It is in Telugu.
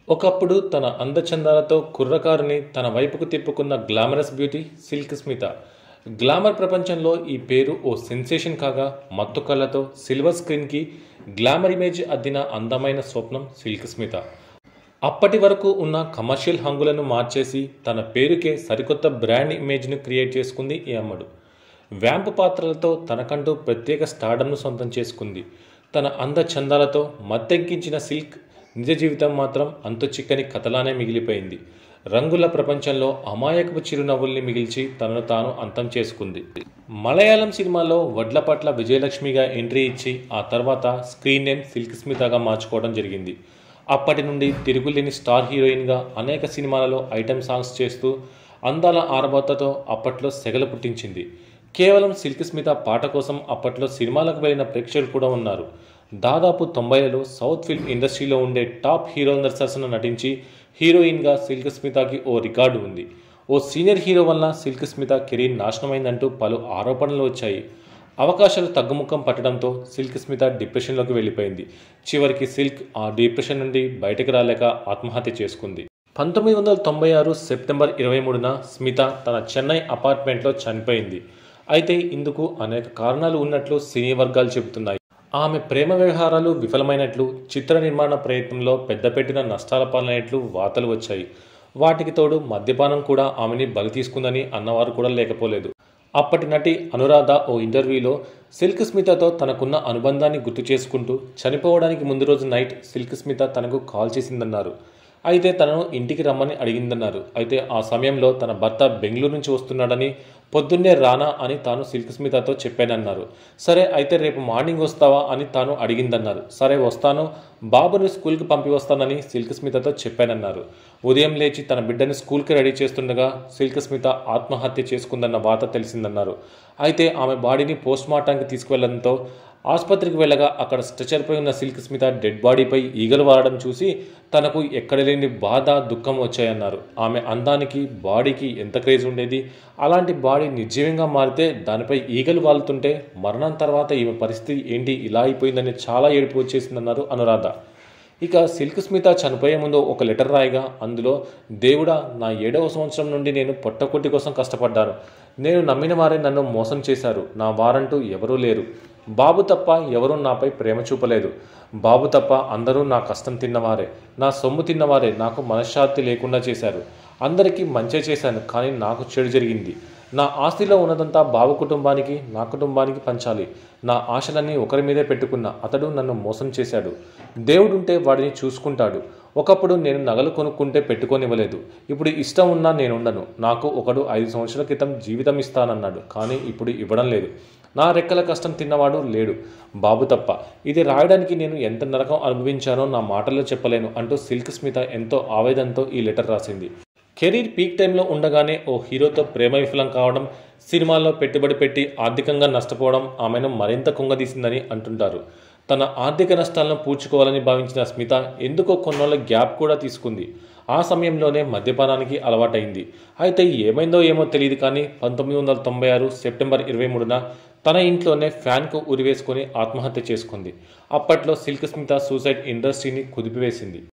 ఒకప్పుడు తన అందచందాలతో కుర్రకారుని తన వైపుకు తిప్పుకున్న glamorous beauty Silk Smitha glamour ప్రపంచంలో ఈ పేరు ఓ సెన్సేషన్ కాగా మత్తు కళ్ళతో సిల్వర్ స్క్రీన్కి గ్లామర్ ఇమేజ్ అద్దిన అందమైన స్వప్నం సిల్క్ స్మిత అప్పటి వరకు ఉన్న కమర్షియల్ హంగులను మార్చేసి తన పేరుకే సరికొత్త బ్రాండ్ ఇమేజ్ను క్రియేట్ చేసుకుంది ఈ అమ్మడు వ్యాంపు పాత్రలతో తనకంటూ ప్రత్యేక స్టార్డమ్ను సొంతం చేసుకుంది తన అంద చందాలతో మత్తెక్కించిన సిల్క్ నిజ జీవితం మాత్రం అంతు చిక్కని కథలానే మిగిలిపోయింది రంగుల ప్రపంచంలో అమాయకపు చిరునవ్వుల్ని మిగిల్చి తనను తాను అంతం చేసుకుంది మలయాళం సినిమాలో వడ్లపట్ల విజయలక్ష్మిగా ఎంట్రీ ఇచ్చి ఆ తర్వాత స్క్రీన్ నేమ్ సిల్క్ స్మితగా మార్చుకోవడం జరిగింది అప్పటి నుండి తిరుగులేని స్టార్ హీరోయిన్గా అనేక సినిమాలలో ఐటెం సాంగ్స్ చేస్తూ అందాల ఆరబోతతో అప్పట్లో సెగలు పుట్టించింది కేవలం సిల్క్ స్మిత పాట కోసం అప్పట్లో సినిమాలకు వెళ్ళిన ప్రేక్షకులు కూడా ఉన్నారు దాదాపు తొంభైలలో సౌత్ ఫిల్మ్ ఇండస్ట్రీలో ఉండే టాప్ హీరోయిన్ల సరసన నటించి హీరోయిన్గా సిల్క్ స్మితకి ఓ రికార్డు ఉంది ఓ సీనియర్ హీరో వల్ల సిల్క్ స్మిత కెరీర్ నాశనమైందంటూ పలు ఆరోపణలు వచ్చాయి అవకాశాలు తగ్గుముఖం పట్టడంతో సిల్క్ స్మిత డిప్రెషన్లోకి వెళ్ళిపోయింది చివరికి సిల్క్ ఆ డిప్రెషన్ నుండి బయటకు రాలేక ఆత్మహత్య చేసుకుంది పంతొమ్మిది వందల తొంభై ఆరు సెప్టెంబర్ ఇరవై మూడున స్మిత తన చెన్నై అపార్ట్మెంట్లో చనిపోయింది అయితే ఇందుకు అనేక కారణాలు ఉన్నట్లు సినీ వర్గాలు చెబుతున్నాయి ఆమె ప్రేమ వ్యవహారాలు విఫలమైనట్లు చిత్ర నిర్మాణ ప్రయత్నంలో పెద్దపెట్టిన నష్టాల పాలైనట్లు వార్తలు వచ్చాయి వాటికి తోడు మద్యపానం కూడా ఆమెని బలి తీసుకుందని అన్నవారు కూడా లేకపోలేదు అప్పటి నటి అనురాధ ఓ ఇంటర్వ్యూలో సిల్క్ స్మితతో తనకున్న అనుబంధాన్ని గుర్తు చేసుకుంటూ చనిపోవడానికి ముందు రోజు నైట్ సిల్క్ స్మిత తనకు కాల్ చేసిందన్నారు అయితే తనను ఇంటికి రమ్మని అడిగిందన్నారు అయితే ఆ సమయంలో తన భర్త బెంగళూరు నుంచి వస్తున్నాడని పొద్దున్నే రానా అని తాను సిల్క్ స్మితతో చెప్పానన్నారు సరే అయితే రేపు మార్నింగ్ వస్తావా అని తాను అడిగిందన్నారు సరే వస్తాను బాబుని స్కూల్కి పంపి వస్తానని సిల్క్ స్మితతో చెప్పానన్నారు ఉదయం లేచి తన బిడ్డని స్కూల్కి రెడీ చేస్తుండగా సిల్క్ స్మిత ఆత్మహత్య చేసుకుందన్న వార్త తెలిసిందన్నారు అయితే ఆమె బాడీని పోస్ట్ మార్టానికి తీసుకువెళ్లడంతో ఆసుపత్రికి వెళ్ళగా అక్కడ స్ట్రెచర్పై ఉన్న సిల్క్ స్మిత డెడ్ బాడీపై ఈగలు వాడడం చూసి తనకు ఎక్కడ లేని బాధ దుఃఖం వచ్చాయన్నారు ఆమె అందానికి బాడీకి ఎంత క్రేజ్ ఉండేది అలాంటి బాడీ నిర్జీవంగా మారితే దానిపై ఈగలు వాలుతుంటే మరణం తర్వాత ఈమె పరిస్థితి ఏంటి ఇలా అయిపోయిందని చాలా ఏడుపు వచ్చేసిందన్నారు అనురాధ ఇక సిల్క్ స్మిత చనిపోయే ముందు ఒక లెటర్ రాయగా అందులో దేవుడా నా ఏడవ సంవత్సరం నుండి నేను పొట్టకొట్టి కోసం కష్టపడ్డాను నేను నమ్మిన వారే నన్ను మోసం చేశారు నా వారంటూ ఎవరూ లేరు బాబు తప్ప ఎవరూ నాపై ప్రేమ చూపలేదు బాబు తప్ప అందరూ నా కష్టం తిన్నవారే నా సొమ్ము తిన్నవారే నాకు మనశ్శాంతి లేకుండా చేశారు అందరికీ మంచి చేశాను కానీ నాకు చెడు జరిగింది నా ఆస్తిలో ఉన్నదంతా బాబు కుటుంబానికి నా కుటుంబానికి పంచాలి నా ఆశలన్నీ ఒకరి మీదే పెట్టుకున్న అతడు నన్ను మోసం చేశాడు దేవుడుంటే వాడిని చూసుకుంటాడు ఒకప్పుడు నేను నగలు కొనుక్కుంటే పెట్టుకోనివ్వలేదు ఇప్పుడు ఇష్టం ఉన్నా నేనుండను నాకు ఒకడు ఐదు సంవత్సరాల క్రితం జీవితం ఇస్తానన్నాడు కానీ ఇప్పుడు ఇవ్వడం లేదు నా రెక్కల కష్టం తిన్నవాడు లేడు బాబు తప్ప ఇది రాయడానికి నేను ఎంత నరకం అనుభవించానో నా మాటల్లో చెప్పలేను అంటూ సిల్క్ స్మిత ఎంతో ఆవేదనతో ఈ లెటర్ రాసింది కెరీర్ పీక్ టైంలో ఉండగానే ఓ హీరోతో ప్రేమ విఫలం కావడం సినిమాల్లో పెట్టుబడి పెట్టి ఆర్థికంగా నష్టపోవడం ఆమెను మరింత కుంగదీసిందని అంటుంటారు తన ఆర్థిక నష్టాలను పూడ్చుకోవాలని భావించిన స్మిత ఎందుకో కొన్నోళ్ళ గ్యాప్ కూడా తీసుకుంది ఆ సమయంలోనే మద్యపానానికి అలవాటైంది అయితే ఏమైందో ఏమో తెలియదు కానీ పంతొమ్మిది వందల తొంభై ఆరు సెప్టెంబర్ ఇరవై మూడున తన ఇంట్లోనే ఫ్యాన్కు ఉరివేసుకొని ఆత్మహత్య చేసుకుంది అప్పట్లో సిల్క్ స్మిత సూసైడ్ ఇండస్ట్రీని కుదిపివేసింది